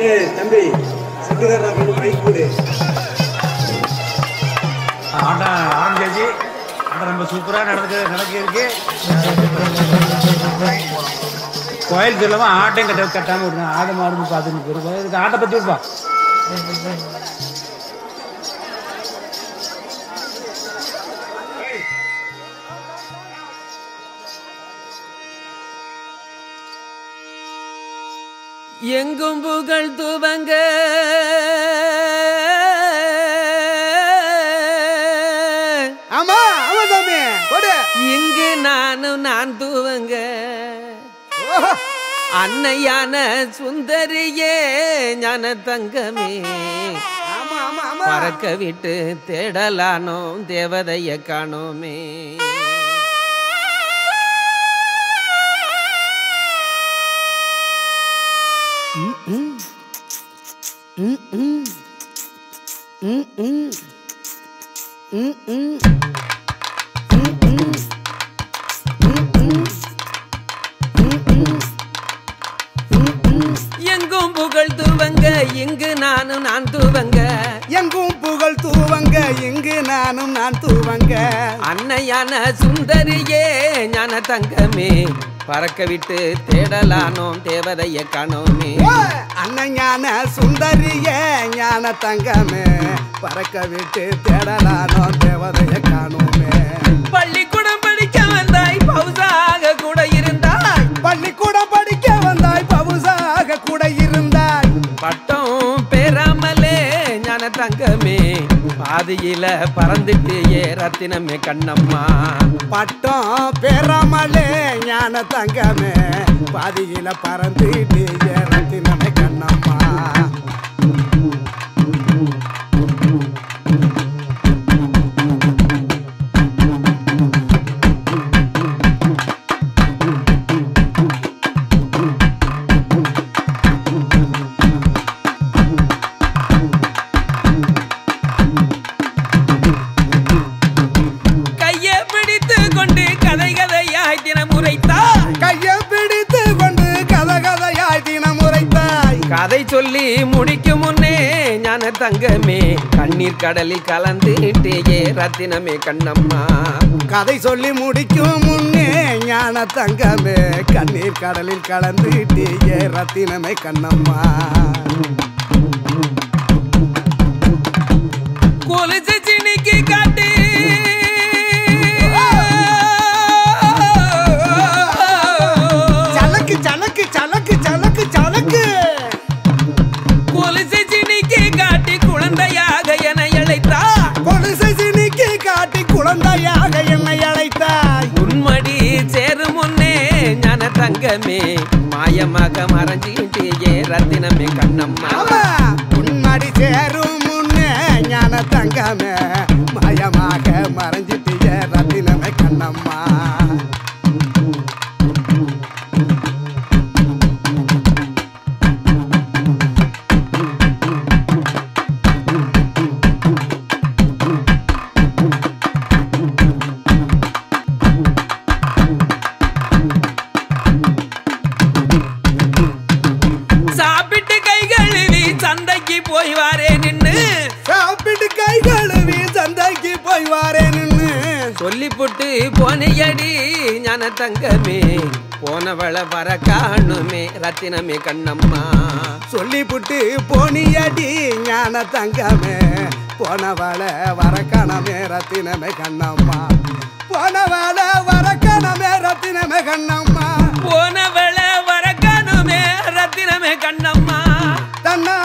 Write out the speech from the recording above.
ஏய் தம்பி சிட்டுக்காரா கொஞ்சம் மைக் கொடு ஆட்டம் ஆரம்பிச்சாச்சு ஆட்டம் ரொம்ப சூப்பராக நடந்து நடக்க இருக்கு கோயில் சொல்லாம ஆட்டம் கட்ட கட்டாம விடுறேன் ஆடு மாடு பார்த்துட்டு போயிருப்பா இதுக்கு ஆட்டை பத்தி விடுப்பா எங்கும் புகழ் துவங்க ஆமா ஆமா சாமி கொடு இங்கு நானும் நான் துவங்க ஓஹோ. அன்னையான சுந்தரியே ஞான தங்கமே ஆமா ஆமா ஆமா பறக்க விட்டு தேடலானோம் தேவதைய காணோமே எங்கும் புகழ் துவங்க இங்கு நானும் நான் துவங்க எங்கும் புகழ் தூவங்க இங்கு நானும் நான் தூவங்க அன்னையான சுந்தரியே ஞான தங்கமே பறக்க விட்டு தேடலானோம் தேவதைய காணோமே ஓ, அன்னைஞான சுந்தரிய ஞான தங்கமே பறக்க விட்டு தேடலானோ தேவதைய காணோமே பள்ளிக்கூடம் படிக்க வந்தாய் பவுசாக கூட இருந்தாய் பள்ளிக்கூடம் படிக்க வந்தாய் பவுசாக கூட இருந்தாய் பட்டம் பெறாமலே ஞான தங்கமே பாதியில பறந்துட்டு ஏ ரத்தினமே கண்ணம்மா பட்டம் பெறாமலே ஞான தங்கமே பாதியில பறந்துட்டு ஏறத்தினமே கண்ணம்மா கையை பிடித்து கொண்டு கதை கதையாய் தினம் உரைத்தாய் கையை பிடித்து கொண்டு கத கதையாய் தினம் உரைத்தாய் கதை சொல்லி முடிக்கும் முன்னே ஞான தங்கமே கண்ணீர் கடலில் கலந்துட்டு ஏ ரத்தினமே கண்ணம்மா கதை சொல்லி முடிக்கும் முன்னே ஞான தங்கமே கண்ணீர் கடலில் கலந்துட்டு ஏ ரத்தினமே கண்ணம்மா கொலுசு சினிக்கு காட்டு சலக்கு சலக்கு சலக்கு சலக்கு சலக்கு கொலுசு சினிக்கு காட்டி குழந்தையாக என அழைத்தாய் கொலுசை சினிக்கு காட்டி குழந்தையாக என்னை அழைத்தாய் உன்மடி சேரும் முன்னே ஞான தங்கமே மாயமாக மறைஞ்சிட்டு ஏ ரத்தினமே கண்ணம்மா ஆமா உன்னடி சேரும் முன்னே ஞான தங்கமே மயமாக மறைஞ்சிட்டு ஏ ரத்தினமே கண்ணம்மா சாப்பிட்டு கை கழுவி சந்தைக்கு போய் வாரே நின்னு சாப்பிட்டு கை கழுவி சந்தைக்கு போய் வாரேன்னு சொல்லி புட்டு போனையடி ஞான தங்கமே போனவள வர காணுமே ரத்தினமே கண்ணம்மா சொல்லிப்புட்டு போனியடி ஞான தங்கமே போனவள வரக்கணமே ரத்தினமே கண்ணம்மா போனவள வரக்கணமே ரத்தினமே கண்ணம்மா போனவள வர காணுமே ரத்தினமே கண்ணம்மா தன்னா